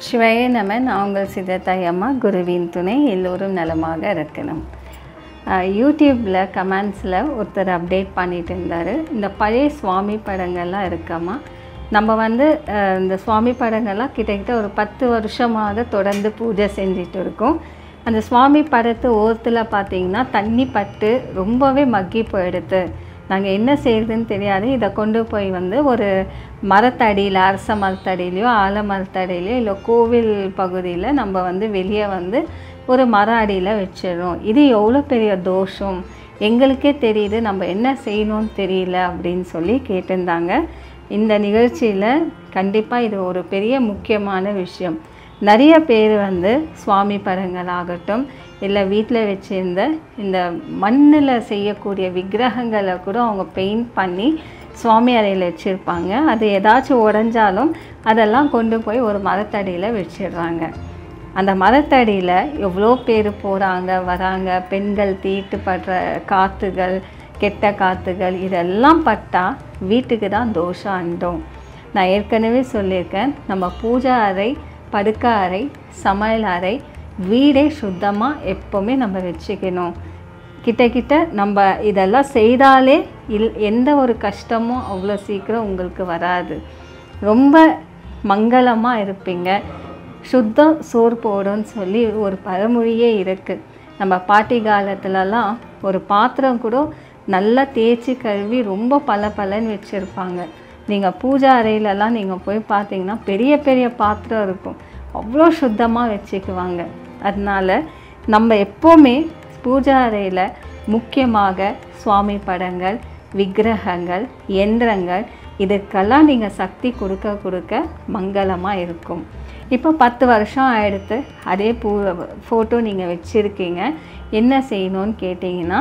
சிவயே நம நான் உங்கள் சித்தத்தாய் அம்மா குருவின் துணை எல்லோரும் நலமாக இருக்கணும் யூடியூப்பில் கமெண்ட்ஸில் ஒருத்தர் அப்டேட் பண்ணிட்டு இருந்தார் இந்த பழைய சுவாமி படங்கள்லாம் இருக்காமா நம்ம வந்து அஹ், இந்த சுவாமி படங்கள்லாம் கிட்டத்தட்ட ஒரு பத்து வருஷமாக தொடர்ந்து பூஜை செஞ்சுட்டு இருக்கோம் அந்த சுவாமி படத்து ஓரத்தில் பார்த்தீங்கன்னா தண்ணி பட்டு ரொம்பவே மக்கி போயிடுது நாங்கள் என்ன செய்யறதுன்னு தெரியாது இதை கொண்டு போய் வந்து ஒரு மரத்தடியில் அரச மரத்தடியிலையோ ஆல மரத்தடியிலையோ இல்லை கோவில் பகுதியில் நம்ம வந்து வெளியே வந்து ஒரு மர அடியில் வச்சிடுறோம் இது எவ்வளோ பெரிய தோஷம் எங்களுக்கே தெரியுது நம்ம என்ன செய்யணும்னு தெரியல அப்படின்னு சொல்லி கேட்டிருந்தாங்க இந்த நிகழ்ச்சியில் கண்டிப்பாக இது ஒரு பெரிய முக்கியமான விஷயம் நிறைய பேர் வந்து சுவாமி படங்கள் ஆகட்டும் இல்லை வீட்டில் வச்சிருந்த இந்த மண்ணில் செய்யக்கூடிய விக்கிரகங்களை கூட அவங்க பெயிண்ட் பண்ணி சுவாமி அறையில் வச்சுருப்பாங்க அது ஏதாச்சும் உடஞ்சாலும் அதெல்லாம் கொண்டு போய் ஒரு மரத்தடியில் வச்சிடுறாங்க அந்த மரத்தடியில் எவ்வளோ பேர் போகிறாங்க வராங்க பெண்கள் தீட்டுப்படுற காற்றுகள் கெட்ட காற்றுகள் இதெல்லாம் பட்டால் வீட்டுக்கு தான் தோஷம் அண்டும் நான் ஏற்கனவே சொல்லியிருக்கேன் நம்ம பூஜை அறை படுக்க அறை சமையல் அறை வீடே சுத்தமாக எப்போவுமே நம்ம வச்சுக்கணும் கிட்ட கிட்ட நம்ம இதெல்லாம் செய்தாலே இல் எந்த ஒரு கஷ்டமும் அவ்வளோ சீக்கிரம் உங்களுக்கு வராது ரொம்ப மங்களமாக இருப்பீங்க சுத்தம் சோறு போடும்னு சொல்லி ஒரு பழமொழியே இருக்குது நம்ம பாட்டி காலத்துலலாம் ஒரு பாத்திரம் கூட நல்லா தேய்ச்சி கழுவி ரொம்ப பல பலன்னு வச்சுருப்பாங்க நீங்கள் பூஜை அறையிலலாம் நீங்கள் போய் பார்த்தீங்கன்னா பெரிய பெரிய பாத்திரம் இருக்கும் அவ்வளோ சுத்தமாக வச்சுக்குவாங்க அதனால நம்ம எப்போவுமே பூஜை அறையில் முக்கியமாக சுவாமி படங்கள் விக்கிரகங்கள் எந்திரங்கள் இதுக்கெல்லாம் நீங்கள் சக்தி கொடுக்க கொடுக்க மங்களமாக இருக்கும் இப்போ பத்து வருஷம் ஆயிடுத்து அதே பூ ஃபோட்டோ நீங்கள் வச்சுருக்கீங்க என்ன செய்யணும்னு கேட்டிங்கன்னா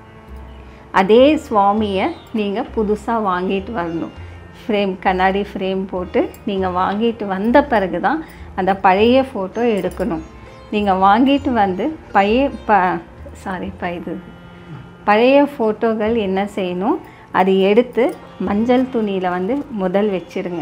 அதே சுவாமியை நீங்கள் புதுசாக வாங்கிட்டு வரணும் ஃப்ரேம் கண்ணாடி ஃப்ரேம் போட்டு நீங்கள் வாங்கிட்டு வந்த பிறகு தான் அந்த பழைய ஃபோட்டோ எடுக்கணும் நீங்கள் வாங்கிட்டு வந்து பழைய ப சாரி ப இது பழைய ஃபோட்டோகள் என்ன செய்யணும் அது எடுத்து மஞ்சள் துணியில் வந்து முதல் வச்சிருங்க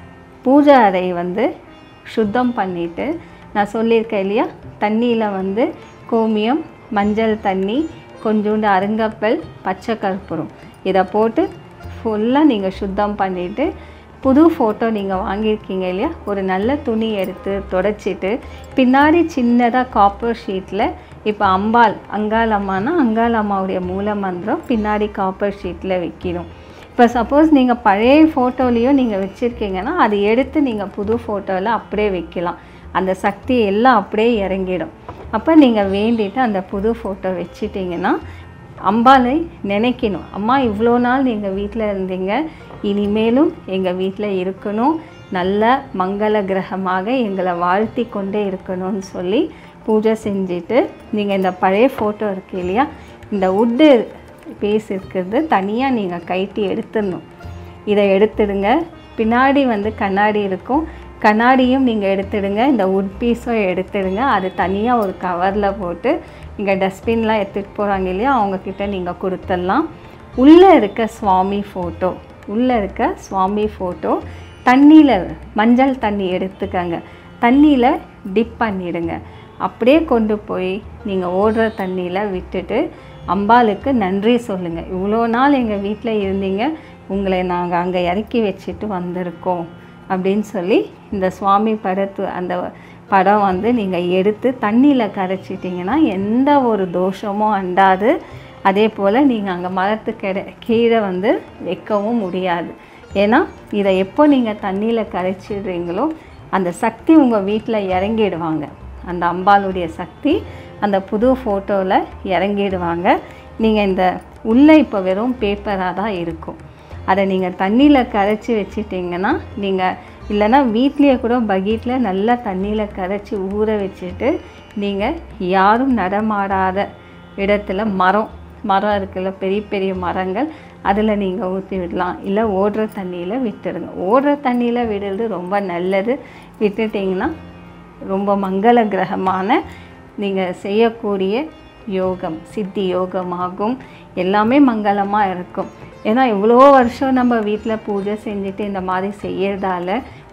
பூஜை அறை வந்து சுத்தம் பண்ணிவிட்டு நான் சொல்லியிருக்கேன் இல்லையா தண்ணியில் வந்து கோமியம் மஞ்சள் தண்ணி கொஞ்சோண்டு அருங்கப்பல் பச்சை கற்பூரம் இதை போட்டு ஃபுல்லாக நீங்கள் சுத்தம் பண்ணிவிட்டு புது ஃபோட்டோ நீங்கள் வாங்கியிருக்கீங்க இல்லையா ஒரு நல்ல துணி எடுத்து தொடச்சிட்டு பின்னாடி சின்னதாக காப்பர் ஷீட்டில் இப்போ அம்பாள் அங்காளம்மானா அங்காளம்மாவுடைய மூல மந்திரம் பின்னாடி காப்பர் ஷீட்டில் வைக்கணும் இப்போ சப்போஸ் நீங்கள் பழைய ஃபோட்டோலேயும் நீங்கள் வச்சுருக்கீங்கன்னா அது எடுத்து நீங்கள் புது ஃபோட்டோவில் அப்படியே வைக்கலாம் அந்த சக்தி எல்லாம் அப்படியே இறங்கிடும் அப்போ நீங்கள் வேண்டிட்டு அந்த புது ஃபோட்டோ வச்சிட்டிங்கன்னா அம்பாளை நினைக்கணும் அம்மா இவ்வளோ நாள் நீங்கள் வீட்டில் இருந்தீங்க இனிமேலும் எங்கள் வீட்டில் இருக்கணும் நல்ல மங்கள கிரகமாக எங்களை வாழ்த்தி கொண்டே இருக்கணும்னு சொல்லி பூஜை செஞ்சுட்டு நீங்கள் இந்த பழைய ஃபோட்டோ இருக்கு இல்லையா இந்த உட்டு பேஸ் இருக்கிறது தனியாக நீங்கள் கைட்டி எடுத்துடணும் இதை எடுத்துடுங்க பின்னாடி வந்து கண்ணாடி இருக்கும் கண்ணாடியும் நீங்கள் எடுத்துடுங்க இந்த உட் பீஸும் எடுத்துடுங்க அது தனியாக ஒரு கவரில் போட்டு இங்கே டஸ்ட்பின்லாம் எடுத்துகிட்டு போகிறாங்க இல்லையா அவங்கக்கிட்ட நீங்கள் கொடுத்துடலாம் உள்ளே இருக்க சுவாமி ஃபோட்டோ உள்ளே இருக்க சுவாமி ஃபோட்டோ தண்ணியில் மஞ்சள் தண்ணி எடுத்துக்கங்க தண்ணியில் டிப் பண்ணிடுங்க அப்படியே கொண்டு போய் நீங்கள் ஓடுற தண்ணியில் விட்டுட்டு அம்பாளுக்கு நன்றி சொல்லுங்கள் இவ்வளோ நாள் எங்கள் வீட்டில் இருந்தீங்க உங்களை நாங்கள் அங்கே இறக்கி வச்சுட்டு வந்திருக்கோம் அப்படின்னு சொல்லி இந்த சுவாமி படத்து அந்த படம் வந்து நீங்கள் எடுத்து தண்ணியில் கரைச்சிட்டிங்கன்னா எந்த ஒரு தோஷமும் அண்டாது அதே போல் நீங்கள் அங்கே மரத்துக்கு கீழே வந்து வைக்கவும் முடியாது ஏன்னா இதை எப்போ நீங்கள் தண்ணியில் கரைச்சிடுறீங்களோ அந்த சக்தி உங்கள் வீட்டில் இறங்கிடுவாங்க அந்த அம்பாளுடைய சக்தி அந்த புது ஃபோட்டோவில் இறங்கிடுவாங்க நீங்கள் இந்த உள்ளே இப்போ வெறும் பேப்பராக தான் இருக்கும் அதை நீங்கள் தண்ணியில் கரைச்சி வச்சிட்டிங்கன்னா நீங்கள் இல்லைன்னா வீட்லேயே கூட பக்கெட்டில் நல்லா தண்ணியில் கரைச்சி ஊற வச்சுட்டு நீங்கள் யாரும் நடமாடாத இடத்துல மரம் மரம் இருக்குல்ல பெரிய பெரிய மரங்கள் அதில் நீங்கள் ஊற்றி விடலாம் இல்லை ஓடுற தண்ணியில் விட்டுடுங்க ஓடுற தண்ணியில் விடுறது ரொம்ப நல்லது விட்டுட்டிங்கன்னா ரொம்ப மங்கள கிரகமான நீங்கள் செய்யக்கூடிய யோகம் சித்தி யோகமாகும் எல்லாமே மங்களமாக இருக்கும் ஏன்னா இவ்வளோ வருஷம் நம்ம வீட்டில் பூஜை செஞ்சுட்டு இந்த மாதிரி செய்யறதால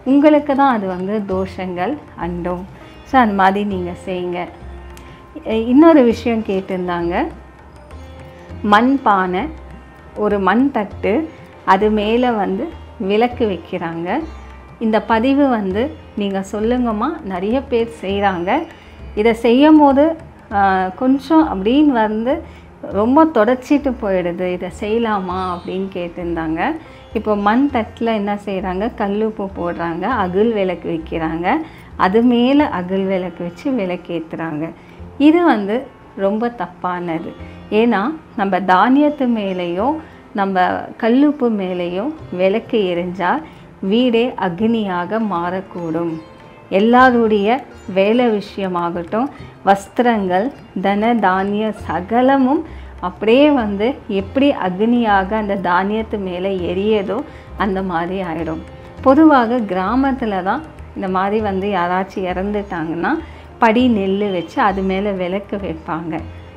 உங்களுக்கு தான் அது வந்து தோஷங்கள் அண்டும் ஸோ அந்த மாதிரி நீங்கள் செய்யுங்க இ- இன்னொரு விஷயம் கேட்டிருந்தாங்க மண் பானை ஒரு மண் தட்டு அது மேலே வந்து விளக்கு வைக்கிறாங்க இந்த பதிவு வந்து நீங்கள் சொல்லுங்கம்மா நிறைய பேர் செய்கிறாங்க இதை செய்யும் போது ஆஹ், கொஞ்சம் அப்படின்னு வந்து ரொம்ப தொடச்சிட்டு போயிடுது இதை செய்யலாமா அப்படின்னு கேட்டிருந்தாங்க இப்போ மண் தட்டில் என்ன செய்கிறாங்க கல்லுப்பு போடுறாங்க அகில் விளக்கு வைக்கிறாங்க அது மேலே அகில் விளக்கு வச்சு விளக்கேற்றுறாங்க இது வந்து ரொம்ப தப்பானது ஏன்னா நம்ம தானியத்து மேலேயோ நம்ம கல்லுப்பு மேலேயோ விளக்கு எரிஞ்சால் வீடே அக்னியாக மாறக்கூடும் எல்லாருடைய வேலை விஷயமாகட்டும் வஸ்திரங்கள் தன தானிய சகலமும் அப்படியே வந்து எப்படி அக்னியாக அந்த தானியத்து மேலே எரியதோ அந்த மாதிரி ஆயிடும் பொதுவாக கிராமத்தில் தான் இந்த மாதிரி வந்து யாராச்சும் இறந்துட்டாங்கன்னா படி நெல் வச்சு அது மேலே விளக்கு வைப்பாங்க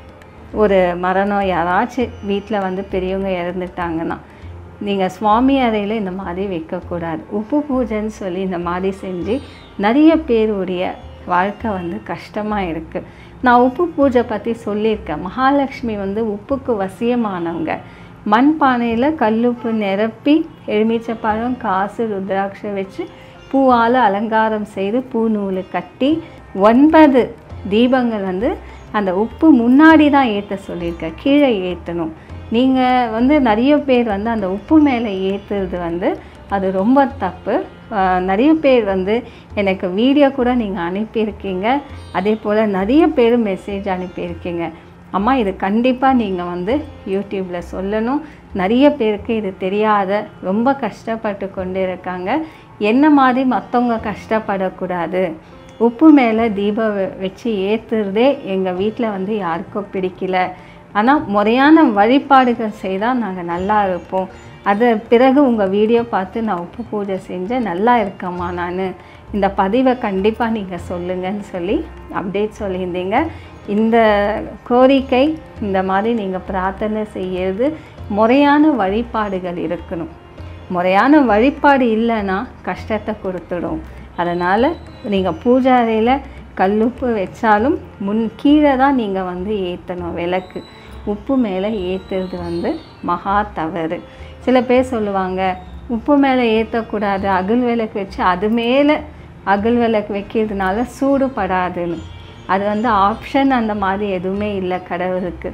ஒரு மரணம் யாராச்சும் வீட்டில் வந்து பெரியவங்க இறந்துட்டாங்கன்னா நீங்கள் சுவாமி அறையில் இந்த மாதிரி வைக்கக்கூடாது உப்பு பூஜைன்னு சொல்லி இந்த மாதிரி செஞ்சு நிறைய பேருடைய வாழ்க்கை வந்து கஷ்டமாக இருக்குது நான் உப்பு பூஜை பற்றி சொல்லியிருக்கேன் மகாலட்சுமி வந்து உப்புக்கு வசியமானவங்க மண் பானையில் கல்லுப்பு நிரப்பி எலுமிச்சப்பழம் காசு ருத்ராட்சை வச்சு பூவால் அலங்காரம் செய்து பூநூல் கட்டி ஒன்பது தீபங்கள் வந்து அந்த உப்பு முன்னாடி தான் ஏற்ற சொல்லியிருக்கேன் கீழே ஏற்றணும் நீங்கள் வந்து நிறைய பேர் வந்து அந்த உப்பு மேலே ஏற்றுறது வந்து அது ரொம்ப தப்பு ஆஹ் நிறைய பேர் வந்து எனக்கு வீடியோ கூட நீங்கள் அனுப்பியிருக்கீங்க அதே போல் நிறைய பேர் மெசேஜ் அனுப்பியிருக்கீங்க அம்மா இது கண்டிப்பாக நீங்கள் வந்து யூடியூப்பில் சொல்லணும் நிறைய பேருக்கு இது தெரியாத ரொம்ப கஷ்டப்பட்டு கொண்டு இருக்காங்க என்ன மாதிரி மற்றவங்க கஷ்டப்படக்கூடாது உப்பு மேலே தீபம் வெ- வச்சு ஏற்றுறதே எங்கள் வீட்டில் வந்து யாருக்கும் பிடிக்கல ஆனால் முறையான வழிபாடுகள் செய்தால் நாங்கள் நல்லா இருப்போம் அது பிறகு உங்கள் வீடியோ பார்த்து நான் உப்பு பூஜை செஞ்சேன் நல்லா இருக்கேம்மா நான் இந்த பதிவை கண்டிப்பாக நீங்கள் சொல்லுங்கன்னு சொல்லி அப்டேட் சொல்லியிருந்தீங்க இந்த கோரிக்கை இந்த மாதிரி நீங்கள் பிரார்த்தனை செய்யறது முறையான வழிபாடுகள் இருக்கணும் முறையான வழிபாடு இல்லைன்னா கஷ்டத்தை கொடுத்துடும் அதனால் நீங்கள் பூஜை அறையில் கல்லுப்பு வச்சாலும் முன் கீழே தான் நீங்கள் வந்து ஏற்றணும் விளக்கு உப்பு மேலே ஏற்றுறது வந்து மகா தவறு சில பேர் சொல்லுவாங்க உப்பு மேலே ஏற்றக்கூடாது அகல் விளக்கு வச்சு அது மேலே அகல் விளக்கு வைக்கிறதுனால சூடு படாதுன்னு அது வந்து ஆப்ஷன் அந்த மாதிரி எதுவுமே இல்லை கடவுளுக்கு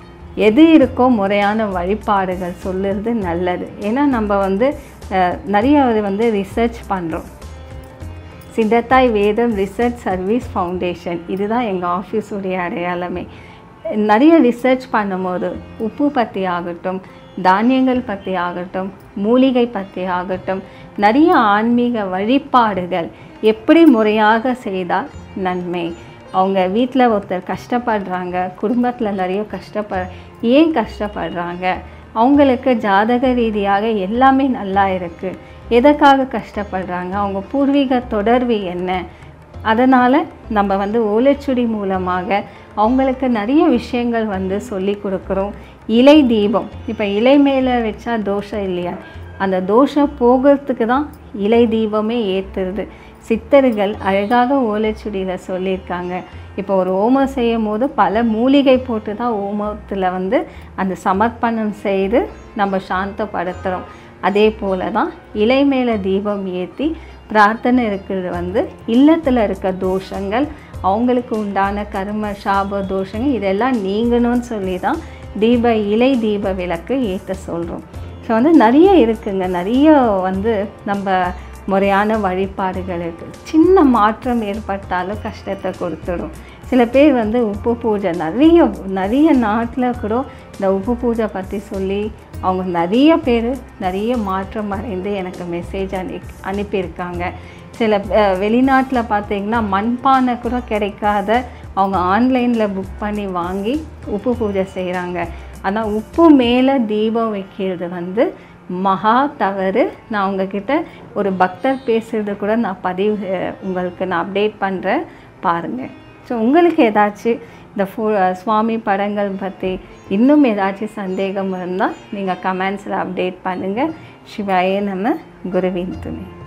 எது இருக்கோ முறையான வழிபாடுகள் சொல்லுறது நல்லது ஏன்னா நம்ம வந்து அஹ், நிறைய இது வந்து ரிசர்ச் பண்ணுறோம் சித்தத்தாய் வேதம் ரிசர்ச் சர்வீஸ் ஃபவுண்டேஷன் இதுதான் எங்கள் ஆஃபீஸுடைய அடையாளமே நிறைய ரிசர்ச் பண்ணும்போது உப்பு பற்றி ஆகட்டும் தானியங்கள் பற்றி ஆகட்டும் மூலிகை பற்றி ஆகட்டும் நிறைய ஆன்மீக வழிபாடுகள் எப்படி முறையாக செய்தால் நன்மை அவங்க வீட்டில் ஒருத்தர் கஷ்டப்படுறாங்க குடும்பத்தில் நிறைய கஷ்டப்பட ஏன் கஷ்டப்படுறாங்க அவங்களுக்கு ஜாதக ரீதியாக எல்லாமே நல்லா இருக்குது எதற்காக கஷ்டப்படுறாங்க அவங்க பூர்வீக தொடர்பு என்ன அதனால் நம்ம வந்து ஓலைச்சுடி மூலமாக அவங்களுக்கு நிறைய விஷயங்கள் வந்து சொல்லி கொடுக்குறோம் இலை தீபம் இப்போ இலை மேலே வச்சா தோஷம் இல்லையா அந்த தோஷம் போகிறதுக்கு தான் இலை தீபமே ஏற்றுறது சித்தர்கள் அழகாக ஓலைச்சுடியில் சொல்லியிருக்காங்க இப்போ ஒரு ஓமம் செய்யும் போது பல மூலிகை போட்டு தான் ஓமத்தில் வந்து அந்த சமர்ப்பணம் செய்து நம்ம சாந்தப்படுத்துகிறோம் அதே போல தான் இலை மேலே தீபம் ஏற்றி பிரார்த்தனை இருக்கிறது வந்து இல்லத்தில் இருக்க தோஷங்கள் அவங்களுக்கு உண்டான கர்ம சாப தோஷங்கள் இதெல்லாம் நீங்கணும்னு சொல்லி தான் தீப இலை தீப விளக்கு ஏற்ற சொல்கிறோம் ஸோ வந்து நிறைய இருக்குங்க நிறைய வந்து நம்ம முறையான வழிபாடுகள் இருக்குது சின்ன மாற்றம் ஏற்பட்டாலும் கஷ்டத்தை கொடுத்துடும் சில பேர் வந்து உப்பு பூஜை நிறைய நிறைய நாட்டில் கூட இந்த உப்பு பூஜை பற்றி சொல்லி அவங்க நிறைய பேர் நிறைய மாற்றம் அடைந்து எனக்கு மெசேஜ் அனு அனுப்பியிருக்காங்க சில வெளிநாட்டில் பார்த்தீங்கன்னா மண்பானை கூட கிடைக்காத அவங்க ஆன்லைனில் புக் பண்ணி வாங்கி உப்பு பூஜை செய்கிறாங்க ஆனால் உப்பு மேலே தீபம் வைக்கிறது வந்து மகா தவறு நான் உங்ககிட்ட ஒரு பக்தர் பேசுகிறது கூட நான் பதிவு அஹ், உங்களுக்கு நான் அப்டேட் பண்ணுறேன் பாருங்கள் ஸோ உங்களுக்கு ஏதாச்சும் இந்த ஃபோ சுவாமி படங்கள் பற்றி இன்னும் ஏதாச்சும் சந்தேகம் இருந்தால் நீங்கள் கமெண்ட்ஸில் அப்டேட் பண்ணுங்கள் சிவாயே நம்ம குருவின் துணை